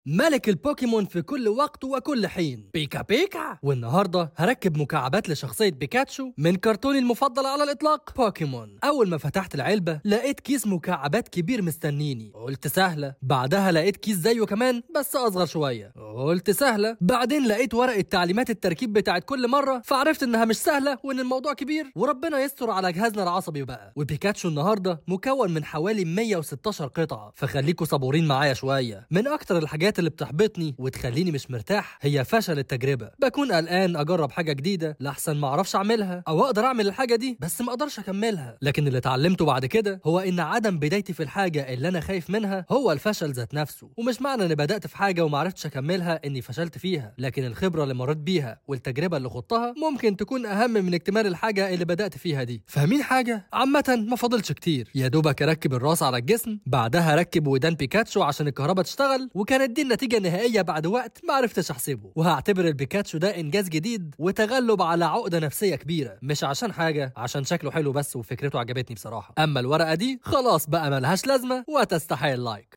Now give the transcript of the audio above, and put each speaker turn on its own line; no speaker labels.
ملك البوكيمون في كل وقت وكل حين بيكا بيكا والنهارده هركب مكعبات لشخصية بيكاتشو من كرتوني المفضل على الإطلاق بوكيمون أول ما فتحت العلبة لقيت كيس مكعبات كبير مستنيني قلت سهلة بعدها لقيت كيس زيه كمان بس أصغر شوية قلت سهلة بعدين لقيت ورقة تعليمات التركيب بتاعت كل مرة فعرفت إنها مش سهلة وإن الموضوع كبير وربنا يستر على جهازنا العصبي بقى وبيكاتشو النهارده مكون من حوالي 116 قطعة فخليكوا صبورين معايا شوية من أكتر الحاجات اللي بتحبطني وتخليني مش مرتاح هي فشل التجربة بكون قلقان أجرب حاجة جديدة لأحسن ما أعرفش أعملها أو أقدر أعمل الحاجة دي بس ما أقدرش أكملها لكن اللي اتعلمته بعد كده هو إن عدم بدايتي في الحاجة اللي أنا خايف منها هو الفشل ذات نفسه ومش معنى إني بدأت في حاجة وما عرفتش أكملها إني فشلت فيها لكن الخبرة اللي مريت بيها والتجربة اللي خضتها ممكن تكون أهم من اكتمال الحاجة اللي بدأت فيها دي فاهمين حاجة عامة ما فاضلش كتير يا دوبك أركب الراس على الجسم بعدها أركب ودان بيكاتشو عشان الكهرباء تشتغل وكانت دي النتيجة النهائية بعد وقت ما عرفتش أحسبه وهعتبر البيكاتشو ده إنجاز جديد وتغلب على عقدة نفسية كبيرة مش عشان حاجة عشان شكله حلو بس وفكرته عجبتني بصراحة أما الورقة دي خلاص بقى ملهاش لازمة وتستحق اللايك